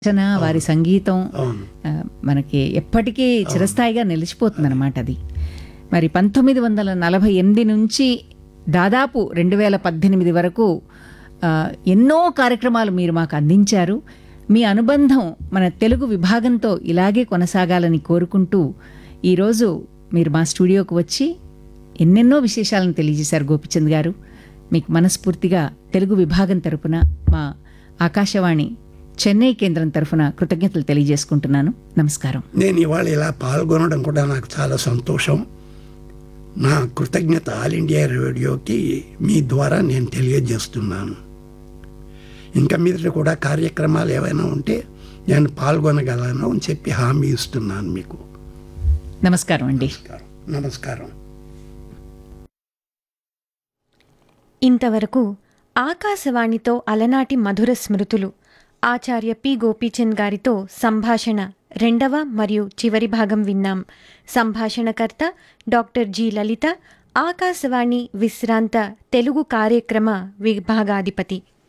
రచన వారి సంగీతం అవును ఆ, మనకి ఎప్పటికీ చిరస్థాయిగా నిలిచిపోతుంది అనమాట అది మరి పంతొమ్మిది వందల నలభై ఎనిమిది నుంచి దాదాపు రెండు వేల పద్దెనిమిది వరకు ఆ, ఎన్నో కార్యక్రమాలు మీరు మాకు అందించారు మీ అనుబంధం మన తెలుగు విభాగంతో ఇలాగే కొనసాగాలని కోరుకుంటూ ఈరోజు మీరు మా స్టూడియోకు వచ్చి ఎన్నెన్నో విశేషాలను తెలియజేశారు గోపిచంద్ గారు మీకు మనస్ఫూర్తిగా తెలుగు విభాగం తరపున మా ఆకాశవాణి చెన్నై కేంద్రం తరఫున కృతజ్ఞతలు తెలియజేసుకుంటున్నాను నమస్కారం నేను ఇవాళ ఇలా పాల్గొనడం కూడా నాకు చాలా సంతోషం నా కృతజ్ఞత ఆల్ ఇండియా రేడియోకి మీ ద్వారా నేను తెలియజేస్తున్నాను ఇంకా మీదట కూడా కార్యక్రమాలు ఏవైనా ఉంటే నేను పాల్గొనగలను అని చెప్పి హామీ ఇస్తున్నాను మీకు నమస్కారం అండి నమస్కారం నమస్కారం ఇంతవరకు ఆకాశవాణితో అలనాటి మధుర స్మృతులు ఆచార్య పి గోపీచంద్ గారితో సంభాషణ రెండవ మరియు చివరి భాగం విన్నాం సంభాషణకర్త డాక్టర్ జి లలిత ఆకాశవాణి విశ్రాంత తెలుగు కార్యక్రమ విభాగాధిపతి